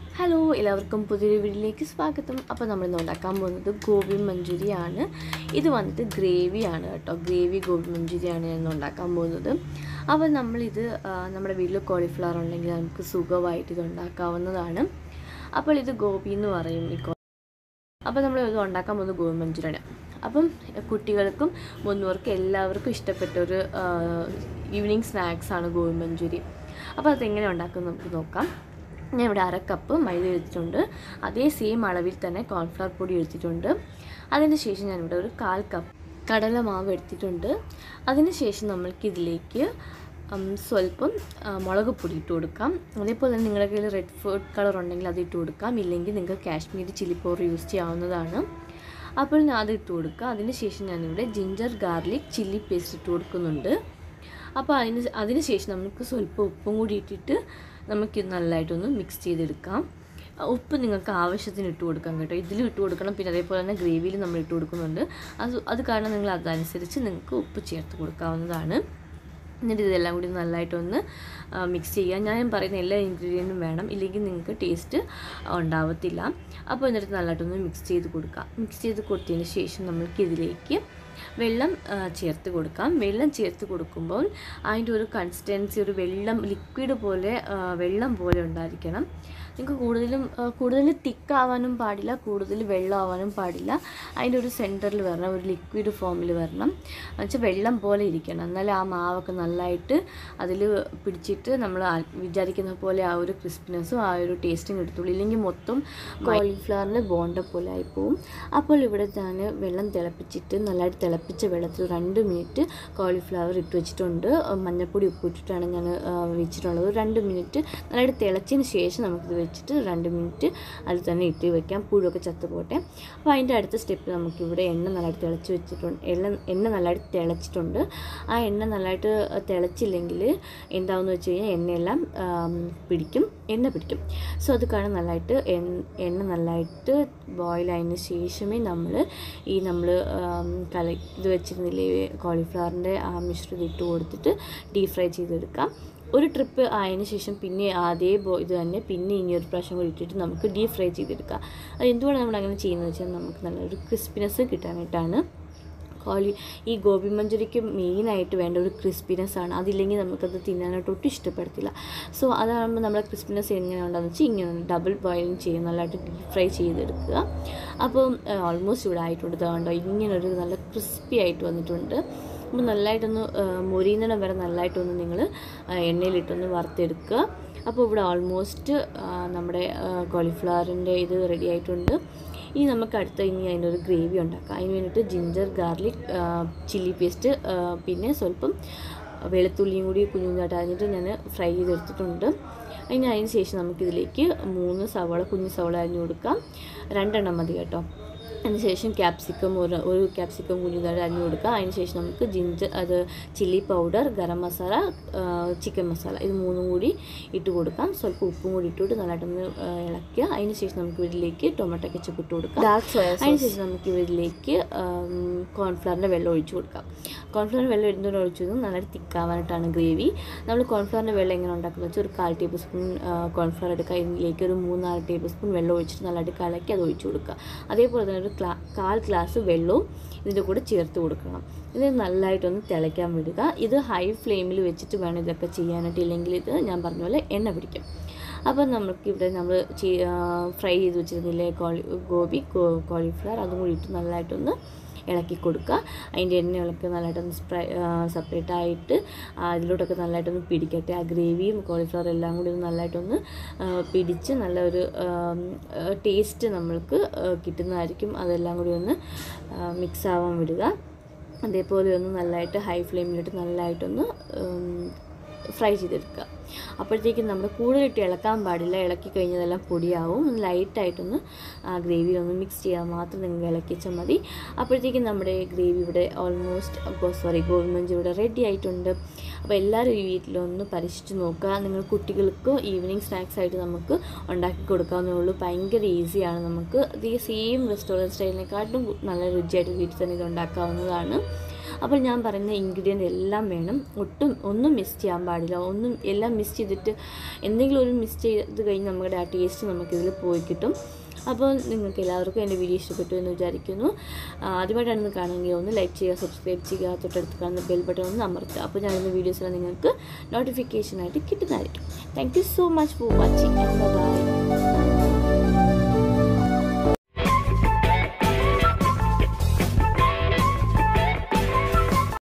hello എല്ലാവർക്കും പുതിയൊരു വീഡിയോയിലേക്ക് സ്വാഗതം അപ്പോൾ നമ്മളിന്ന് ഉണ്ടാക്കാൻ പോകുന്നത് ഗോബി മഞ്ചൂരിയാണ് ഇത് വന്നിട്ട് ഗ്രേവിയാണ് കേട്ടോ ഗ്രേവി ഗോബി മഞ്ചൂരിയാണ് ഞാൻ ഇന്ന് ഉണ്ടാക്കാൻ പോകുന്നത് അപ്പോൾ നമ്മളിത് ആ, നമ്മുടെ വീട്ടിൽ കോളിഫ്ലവർ ഉണ്ടെങ്കിൽ നമുക്ക് സുഖമായിട്ട് ഇത് ഉണ്ടാക്കാവുന്നതാണ് അപ്പോൾ ഇത് ഗോബി എന്ന് പറയും ഈ കോ- അപ്പോൾ നമ്മൾ ഇത് ഉണ്ടാക്കാൻ പോകുന്നത് ഗോബി മഞ്ചൂരിയാണ് അപ്പം കുട്ടികൾക്കും മുതിർന്നവർക്കും എല്ലാവർക്കും ഇഷ്ടപ്പെട്ട ഒരു ഈവനിങ് സ്നാക്സാണ് ഗോബി മഞ്ചൂരി അപ്പോൾ അതെങ്ങനെ ഉണ്ടാക്കുന്നത് നമുക്ക് നോക്കാം ഞാൻ ഇവിടെ അര കപ്പ് മൈദ എടുത്തിട്ടുണ്ട് അതേ സെയിം അളവിൽ തന്നെ കോൺഫ്ലവർ പൊടി എടുത്തിട്ടുണ്ട് അതിന് ശേഷം ഞാനിവിടെ ഒരു കാൽ കപ്പ് കടലമാവ് എടുത്തിട്ടുണ്ട് അതിന് ശേഷം നമ്മൾക്ക് ഇതിലേക്ക് ഉം, സ്വല്പം ആ, മുളക് പൊടി ഇട്ട് കൊടുക്കാം അതേപോലെ തന്നെ നിങ്ങളുടെ കയ്യിൽ റെഡ് ഫുഡ് കളർ ഉണ്ടെങ്കിൽ അത് ഇട്ട് കൊടുക്കാം ഇല്ലെങ്കിൽ നിങ്ങൾക്ക് കാശ്മീരി ചില്ലി പൗഡർ യൂസ് ചെയ്യാവുന്നതാണ് അപ്പോൾ ഞാൻ അത് ഇട്ട് കൊടുക്കുക അതിന് ശേഷം ഞാനിവിടെ ജിഞ്ചർ ഗാർലിക് ചില്ലി പേസ്റ്റ് ഇട്ട് കൊടുക്കുന്നുണ്ട് അപ്പോൾ അതിന് അതിന് ശേഷം നമുക്ക് സ്വല്പം ഉപ്പും കൂടി ഇട്ടിട്ട് നമുക്ക് നല്ലതായിട്ടൊന്ന് മിക്സ് ചെയ്തെടുക്കാം ആ, ഉപ്പ് നിങ്ങൾക്ക് ആവശ്യത്തിന് ഇട്ട് കൊടുക്കാം കേട്ടോ ഇതിലും ഇട്ട് കൊടുക്കണം പിന്നെ അതേപോലെ തന്നെ ഗ്രേവിയിൽ നമ്മൾ ഇട്ട് കൊടുക്കുന്നുണ്ട് അത് അത് കാരണം നിങ്ങൾ അതനുസരിച്ച് നിങ്ങൾക്ക് ഉപ്പ് ചേർത്ത് കൊടുക്കാവുന്നതാണ് എന്നിട്ട് ഇതെല്ലാം കൂടി നല്ലതായിട്ടൊന്ന് മിക്സ് ചെയ്യുക ഞാൻ പറയുന്ന എല്ലാ ഇൻഗ്രീഡിയൻറ്റും വേണം ഇല്ലെങ്കിൽ നിങ്ങൾക്ക് ടേസ്റ്റ് ഉണ്ടാവത്തില്ല അപ്പോൾ എന്നിട്ട് നല്ലതായിട്ടൊന്ന് മിക്സ് ചെയ്ത് കൊടുക്കാം മിക്സ് ചെയ്ത് കൊടുത്തതിന് ശേഷം നമ്മൾക്ക് ഇതിലേക്ക് വെള്ളം ആ, ചേർത്ത് കൊടുക്കാം വെള്ളം ചേർത്ത് കൊടുക്കുമ്പോൾ അതിൻ്റെ ഒരു കൺസിസ്റ്റൻസി ഒരു വെള്ളം ലിക്വിഡ് പോലെ ആ, വെള്ളം പോലെ ഉണ്ടായിരിക്കണം നിങ്ങൾക്ക് കൂടുതലും ആ, കൂടുതൽ തിക്കാവാനും പാടില്ല കൂടുതൽ വെള്ളമാവാനും പാടില്ല അതിൻ്റെ ഒരു സെൻറ്ററിൽ വരണം ഒരു ലിക്വിഡ് ഫോമിൽ വരണം എന്നുവെച്ചാൽ വെള്ളം പോലെ ഇരിക്കണം എന്നാലേ ആ മാവൊക്കെ നല്ലതായിട്ട് അതിൽ പിടിച്ചിട്ട് നമ്മൾ ആ- വിചാരിക്കുന്ന പോലെ ആ ഒരു ക്രിസ്പിനെസ്സും ആ ഒരു ടേസ്റ്റും കിട്ടത്തുള്ളൂ ഇല്ലെങ്കിൽ മൊത്തം കോളിഫ്ലവറിൻ്റെ ബോണ്ട പോലെ ആയിപ്പോവും അപ്പോൾ ഇവിടെ ഞാൻ വെള്ളം തിളപ്പിച്ചിട്ട് നല്ലതായിട്ട് തിളപ്പിച്ച വെള്ളത്തിൽ രണ്ട് മിനിറ്റ് കോളിഫ്ലവർ ഇട്ട് വെച്ചിട്ടുണ്ട് മഞ്ഞൾപ്പൊടി ഉപ്പ് ഇട്ടിട്ടാണ് ഞാൻ വെച്ചിട്ടുള്ളത് ഒരു രണ്ട് മിനിറ്റ് നല്ലതായിട്ട് തിളച്ചതിന് ശേഷം നമുക്കിത് വെച്ചിട്ട് രണ്ട് മിനിറ്റ് അതിൽ തന്നെ ഇട്ട് വെക്കാം പുഴുവൊക്കെ ചത്തു പോട്ടെ അപ്പോൾ അതിൻ്റെ അടുത്ത സ്റ്റെപ്പ് നമുക്കിവിടെ എണ്ണ നല്ലതായിട്ട് തിളച്ച് വെച്ചിട്ടുണ്ട് എണ്ണ എണ്ണ നല്ലതായിട്ട് തിളച്ചിട്ടുണ്ട് ആ എണ്ണ നല്ലതായിട്ട് തിളച്ചില്ലെങ്കിൽ എന്താണെന്ന് വെച്ച് കഴിഞ്ഞാൽ എണ്ണയെല്ലാം ആം, പിടിക്കും എണ്ണ പിടിക്കും സോ അത് കാരണം നല്ലതായിട്ട് എണ്ണ എണ്ണ നല്ലതായിട്ട് ബോയിലായതിന് ശേഷമേ നമ്മൾ ഈ നമ്മൾ കല ഇത് വെച്ചിരുന്നില്ലേ കോളിഫ്ലവറിൻ്റെ ആ മിശ്രിതം ഇട്ട് കൊടുത്തിട്ട് ഡീപ് ഫ്രൈ ചെയ്തെടുക്കാം ഒരു ട്രിപ്പ് ആയതിനു ശേഷം പിന്നെ അതേ ബോ ഇത് തന്നെ പിന്നെ ഇനി ഒരു പ്രാവശ്യം കൂടി ഇട്ടിട്ട് നമുക്ക് ഡീപ് ഫ്രൈ ചെയ്തെടുക്കാം അത് എന്തുകൊണ്ടാണ് നമ്മൾ അങ്ങനെ ചെയ്യുന്നത് വെച്ചാൽ നമുക്ക് നല്ലൊരു ക്രിസ്പിനെസ് കിട്ടാനായിട്ടാണ് കോളി ഈ ഗോബി മഞ്ചൂരിക്ക് മെയിനായിട്ട് വേണ്ട ഒരു ക്രിസ്പിനെസ് ആണ് അതില്ലെങ്കിൽ നമുക്കത് തിന്നാനായിട്ട് ഒട്ടും ഇഷ്ടപ്പെടത്തില്ല സോ അതാകുമ്പോൾ നമ്മുടെ ക്രിസ്പിനെസ് എങ്ങനെ ഉണ്ടാകുന്ന വെച്ചാൽ ഇങ്ങനെ ഡബിൾ ബോയിലിംഗ് ചെയ്യും നല്ലതായിട്ട് ഡീപ് ഫ്രൈ ചെയ്തെടുക്കുക അപ്പം ഓൾമോസ്റ്റ് ഇവിടെ ആയിട്ടുണ്ട് ഇതാണ്ടോ ഇങ്ങനൊരു നല്ല ക്രിസ്പി ആയിട്ട് വന്നിട്ടുണ്ട് അപ്പോൾ നല്ലതായിട്ടൊന്ന് ആ, മൊരിയുന്നിടം വരെ നല്ലതായിട്ടൊന്ന് നിങ്ങൾ എണ്ണയിലിട്ടൊന്ന് വറുത്തെടുക്കുക അപ്പോൾ ഇവിടെ ഓൾമോസ്റ്റ് നമ്മുടെ കോളിഫ്ലവറിൻ്റെ ഇത് റെഡി ആയിട്ടുണ്ട് ഇനി നമുക്ക് അടുത്ത ഇനി അതിൻ്റെ ഒരു ഗ്രേവി ഉണ്ടാക്കാം അതിന് വേണ്ടിയിട്ട് ജിഞ്ചർ ഗാർലിക് ചില്ലി പേസ്റ്റ് പിന്നെ സ്വല്പം വെളുത്തുള്ളിയും കൂടി കുഞ്ഞുതായിട്ട് അരിഞ്ഞിട്ട് ഞാൻ ഫ്രൈ ചെയ്തെടുത്തിട്ടുണ്ട് അതിന് അതിന് ശേഷം നമുക്കിതിലേക്ക് മൂന്ന് സവാള കുഞ്ഞു സവാള അരിഞ്ഞു കൊടുക്കാം രണ്ടെണ്ണം മതി കേട്ടോ അതിന് ശേഷം ക്യാപ്സിക്കം ഒരു ഒരു ക്യാപ്സിക്കം കുഞ്ഞുതായിട്ട് അരിഞ്ഞു കൊടുക്കുക അതിന് ശേഷം നമുക്ക് ജിഞ്ചർ അത് chilli powder garam masala chicken masala ഇത് മൂന്നും കൂടി ഇട്ട് കൊടുക്കാം സ്വല്പം ഉപ്പും കൂടി ഇട്ടിട്ട് നല്ലതായിട്ടൊന്ന് ആ, ഇളക്കുക അതിന് ശേഷം നമുക്ക് ഇതിലേക്ക് ടൊമാറ്റോ കെച്ചപ്പ് ഇട്ട് കൊടുക്കാം ഡാർക്ക് സോയ അതിന് ശേഷം നമുക്ക് ഇതിലേക്ക് കോൺഫ്ലവറിൻ്റെ വെള്ളം ഒഴിച്ച് കൊടുക്കാം കോൺഫ്ലവറിൻ്റെ വെള്ളം എന്തുകൊണ്ട് ഒഴിച്ചത് നന്നായിട്ട് തിക്കാവാനായിട്ടാണ് ഗ്രേവി നമ്മൾ കോൺഫ്ലവറിൻ്റെ വെള്ളം എങ്ങനെ ഉണ്ടാക്കുന്നത് വെച്ചാൽ ഒരു കാൽ ടേബിൾ സ്പൂൺ കോൺഫ്ലവർ എടുക്കുക ഇതിലേക്ക് ഒരു മൂന്നാല് ടേബിൾ സ്പൂൺ വെള്ളം ഒഴിച്ചിട്ട് നല്ലതായിട്ട് കലക്കി അത് ഒഴിച്ച് കൊടുക്കുക അതേപോലെ തന്നെ ഒരു ക്ലാ കാൽ ഗ്ലാസ് വെള്ളവും ഇതിൻ്റെ കൂടെ ചേർത്ത് കൊടുക്കണം ഇത് നല്ലതായിട്ടൊന്ന് തിളയ്ക്കാൻ വിടുക ഇത് ഹൈ ഫ്ലെയിമിൽ വെച്ചിട്ട് വേണം ഇതൊക്കെ ചെയ്യാനായിട്ട് ഇല്ലെങ്കിൽ ഇത് ഞാൻ പറഞ്ഞ പോലെ എണ്ണ പിടിക്കും അപ്പോൾ നമുക്ക് ഇവിടെ നമ്മൾ ഫ്രൈ ചെയ്ത് വെച്ചിരുന്നില്ലേ കോളി ഗോബി കോ- കോളിഫ്ലവർ അതും കൂടി ഇട്ട് നല്ലതായിട്ടൊന്ന് ഇളക്കി കൊടുക്കുക അതിൻ്റെ എണ്ണകളൊക്കെ നല്ലതായിട്ടൊന്ന് സ്പ്രൈ സെപ്പറേറ്റ് ആയിട്ട് ആ, അതിലോട്ടൊക്കെ നല്ലതായിട്ടൊന്ന് പിടിക്കട്ടെ ആ ഗ്രേവിയും കോളിഫ്ലവർ എല്ലാം കൂടി ഒന്ന് നല്ലതായിട്ടൊന്ന് ആ, പിടിച്ച് നല്ലൊരു ടേസ്റ്റ് നമ്മൾക്ക് ആ, കിട്ടുന്നതായിരിക്കും അതെല്ലാം കൂടി ഒന്ന് മിക്സ് ആവാൻ വിടുക അതേപോലെ ഒന്ന് നല്ലതായിട്ട് ഹൈ ഫ്ലെയിമിലിട്ട് നല്ലതായിട്ടൊന്ന് ഫ്രൈ ചെയ്തെടുക്കുക അപ്പോഴത്തേക്കും നമ്മൾ കൂടുതലിട്ട് ഇളക്കാൻ പാടില്ല ഇളക്കി കഴിഞ്ഞതെല്ലാം പൊടിയാവും ഒന്ന് ലൈറ്റായിട്ടൊന്ന് ആ ഗ്രേവിയിലൊന്ന് മിക്സ് ചെയ്യാൻ മാത്രം നിങ്ങൾ ഇളക്കിച്ചാൽ മതി അപ്പോഴത്തേക്കും നമ്മുടെ ഗ്രേവി ഇവിടെ ഓൾമോസ്റ്റ് സോറി ഗോബി മഞ്ചി ഇവിടെ റെഡി ആയിട്ടുണ്ട് അപ്പോൾ എല്ലാവരും ഈ വീട്ടിലൊന്ന് പരീക്ഷിച്ച് നോക്കുക നിങ്ങൾ കുട്ടികൾക്ക് ഈവനിങ് സ്നാക്സ് ആയിട്ട് നമുക്ക് ഉണ്ടാക്കി കൊടുക്കാവുന്നേ ഉള്ളൂ ഭയങ്കര ഈസിയാണ് നമുക്ക് ഇത് ഈ സെയിം റെസ്റ്റോറൻറ്റ് സ്റ്റൈലിനെക്കാട്ടും നല്ല രുചിയായിട്ട് വീട്ടിൽ തന്നെ ഇത് ഉണ്ടാക്കാവുന്നതാണ് അപ്പോൾ ഞാൻ പറയുന്ന ഇൻഗ്രീഡിയൻ്റ് എല്ലാം വേണം ഒട്ടും ഒന്നും മിസ് ചെയ്യാൻ പാടില്ല ഒന്നും എല്ലാം മിസ് ചെയ്തിട്ട് എന്തെങ്കിലും ഒരു മിസ് ചെയ്ത് കഴിഞ്ഞ് നമ്മുടെ ആ ടേസ്റ്റ് നമുക്കിതിൽ പോയി കിട്ടും അപ്പോൾ നിങ്ങൾക്ക് എല്ലാവർക്കും എൻ്റെ വീഡിയോ ഇഷ്ടപ്പെട്ടു എന്ന് വിചാരിക്കുന്നു ആ, ആദ്യമായിട്ടാണ് ഇത് കാണുമെങ്കിൽ ഒന്ന് ലൈക്ക് ചെയ്യുക സബ്സ്ക്രൈബ് ചെയ്യുക തൊട്ടടുത്ത് കാണുന്ന ബെൽ ബട്ടൺ ഒന്ന് അമർത്തുക അപ്പോൾ ഞാനിന്ന് വീഡിയോസെല്ലാം നിങ്ങൾക്ക് നോട്ടിഫിക്കേഷനായിട്ട് കിട്ടുന്നതായിരിക്കും thank you so much for watching by